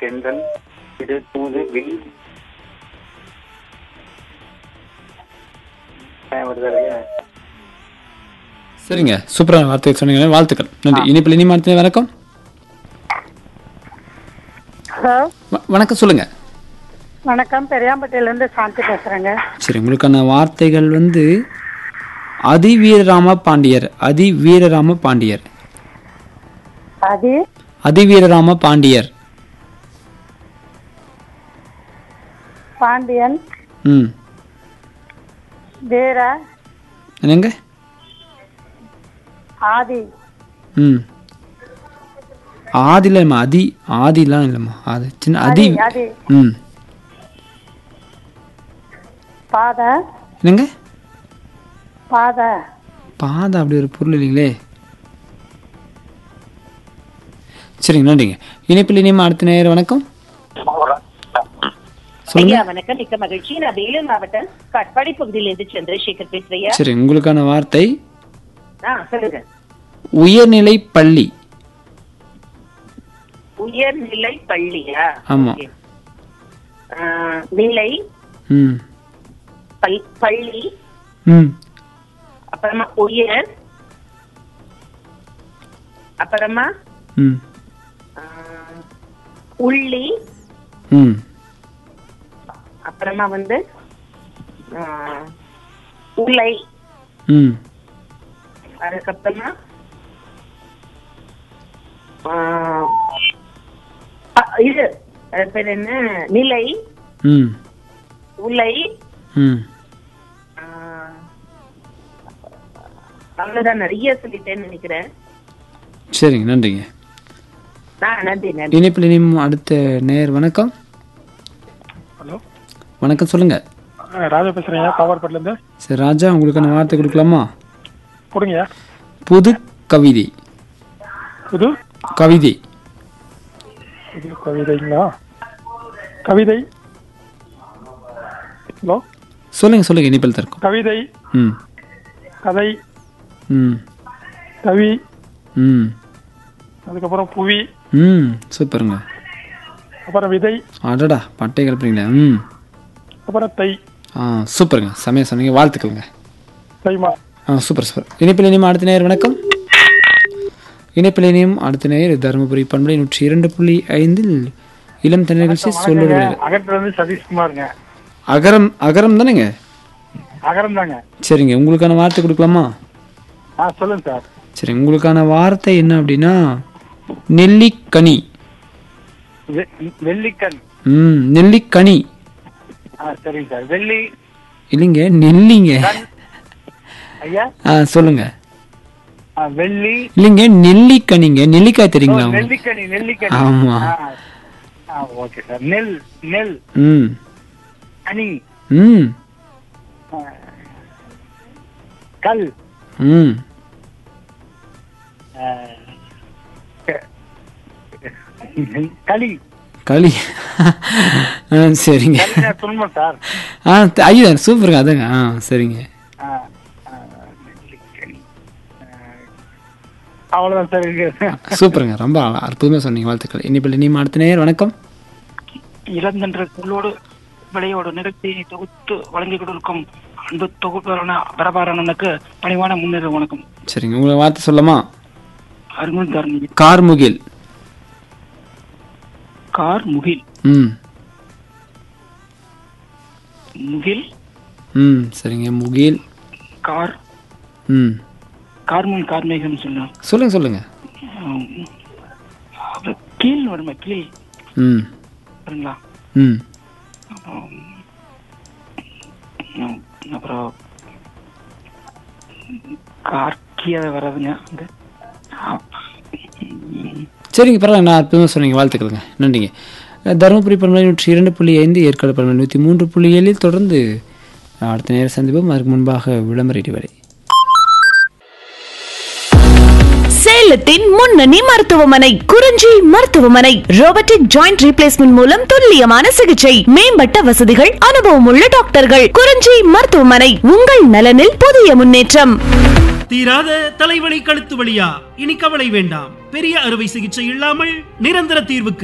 தென்றல் இது தூது வில் வருதா சரிங்க சூப்பரான வார்த்தை சொன்னீங்க வாழ்த்துக்கள் நன்றி இனிப்பில் இனி மார்த்தே வணக்கம் ஹலோ வ- வணக்கம் சொல்லுங்க வணக்கம் பெரியாம்பட்டியிலேருந்து சாந்தி பேசுகிறேங்க சரி உங்களுக்கான வார்த்தைகள் வந்து அதி வீரராம பாண்டியர் அதி வீரராம பாண்டியர் அது அதி வீரராம பாண்டியர் பாண்டியன் ம் வீர என்னங்க ஆதி ம் ஆதில இல்லைம்மா அதி ஆதிலாம் இல்லைம்மா அது சின்ன அதி ஆதி ம் பாத என்னங்க பாத பாதை அப்படி ஒரு பொருள் இல்லைங்களே சரிங்க நன்றிங்க இணைப்பில் இனிமே அடுத்த நேரம் வணக்கம் சொல்லுங்க ஐயா வணக்கம் மிக்க மகிழ்ச்சி நான் வேலூர் மாவட்டம் காட்பாடி பகுதியிலிருந்து சந்திரசேகர் பேசுறையா சரி உங்களுக்கான வார்த்தை ஆ சொல்லுங்க உயர்நிலை பள்ளி உயர்நிலை பள்ளியா ஆமா. Okay. ஆ, நிலை ம் பல் பள்ளி ம் அப்புறமா உயர் அப்புறமா ம் ஆ, உள்ளி ம் அப்புறமா வந்து ஆ, உலை ம் அதுக்கப்புறமா ஆ, அ, இது அது பேர் என்ன நிலை ம் உலை ம் ஆ, அவ்வளவுதான் நிறைய சொல்லிட்டேன்னு நினைக்கிறேன் சரிங்க நன்றிங்க ஆ நன்றி நன்றி இணைப்பில் இனியும் அடுத்த நேர் வணக்கம் ஹலோ வணக்கம் சொல்லுங்க ராஜா பேசுறேங்க காவார்பேட்டில இருந்து சரி ராஜா உங்களுக்கான வார்த்தை கொடுக்கலாமா கொடுங்க புது கவிதை புது கவிதை புது கவிதைங்களா கவிதை ஹலோ சொல்லுங்க சொல்லுங்க இனிப்பில் தருக்கும் கவிதை ம் கதை ம் கவி ம் அதுக்கப்புறம் புவி ம் சூப்பருங்க அப்புறம் விதை அடடா பட்டை கிளப்புறீங்களா ம் அப்புறம் தை ஆ சூப்பருங்க சமயம் சொன்னீங்க வாழ்த்துக்கள்ங்க தைமா ஆ சூப்பர் சூப்பர் இணைப்பில் இனியும் அடுத்த நேர் வணக்கம் இணைப்பில் இனியும் அடுத்த நேர் தருமபுரி பண்பலை நூற்றி இரண்டு புள்ளி ஐந்தில் இளம் தன் நிகழ்ச்சி சொல்லுவது அகத்துல இருந்து சதீஷ்குமாருங்க அகரம் அகரம் தானேங்க அகரம் தாங்க சரிங்க உங்களுக்கான வார்த்தை கொடுக்கலாமா ஆ சொல்லுங்க சார் சரி உங்களுக்கான வார்த்தை என்ன அப்படின்னா நெல்லிக்கனி வெ- வெள்ளிக்கண் ம் நெல்லிக்கனி ஆ சரிங்க சார் வெள்ளி இல்லைங்க நெல்லிங்க ஐயா ஆ சொல்லுங்க ஆ, வெள்ளி இல்லைங்க நெல்லிக்கனிங்க நெல்லிக்காய் தெரியுங்களா உங்களுக்கு? நெல்லிக்கனி நெல்லிக்கனி ஆமா. ஆ. ஆ ஓகே சார் நெல் நெல் ம் கனி ம் கல் ம் ஆ, க- களி களி ஆ சரிங்க களினா துன்பம் சார் ஆ த- ஐயோ சூப்பருங்க அதுங்க ஆ சரிங்க ஆ, ஆ, நெல்லிக்கனி. ஆ, அவ்வளவுதான் சார் இருக்கு சூப்பருங்க ரொம்ப அற்புதமாக சொன்னீங்க வாழ்த்துக்கள் இனிப்பில் இனியும் அடுத்த நேர் வணக்கம் இளந்தென்ற சொல்லோடு விளையோடு நிகழ்ச்சியை தொகுத்து வழங்கிக் கொண்டிருக்கும் அன்பு தொகுப்பாளன பிரபாரணனுக்கு பணிவான முன்னேற வணக்கம் சரிங்க உங்களை வார்த்தை சொல்லமா அருண் தரணி கார்முகில் கார் முகில் ம் முகில் ம் சரிங்க முகில் கார் ம் கார்முன் கார்மேகம் சொல்லலாம் சொல்லுங்க சொல்லுங்க ஆம். அப்புறம் கீழ் வருமா கீழ் ம் வருங்களா ம் ஆம். ஆம். அப்புறம் கார்கிய வராதுங்க அங்க ஆ. ம். சரிங்க பரவாயில்ல நான் அற்புதமாக சொன்னீங்க வாழ்த்துக்களுங்க நன்றிங்க அஹ் தருமபுரி பண்பலை நூற்றி இரண்டு புள்ளி ஐந்து ஏற்காடு பண்பலை நூற்றி மூன்று புள்ளி ஏழில் தொடர்ந்து அஹ், அடுத்த நேரம் சந்திப்போம் அதற்கு முன்பாக விளம்பர இடைவெளி சேலத்தின் முன்னணி மருத்துவமனை குறிஞ்சி மருத்துவமனை ரோபோட்டிக் ஜாயிண்ட் ரீப்ளேஸ்மெண்ட் மூலம் துல்லியமான சிகிச்சை மேம்பட்ட வசதிகள் அனுபவம் உள்ள டாக்டர்கள் குறிஞ்சி மருத்துவமனை உங்கள் நலனில் புதிய முன்னேற்றம் தீராத தலைவலி கழுத்து வலியா இனி கவலை வேண்டாம் பெரிய அறுவை சிகிச்சை இல்லாமல் நிரந்தர தீர்வுக்கு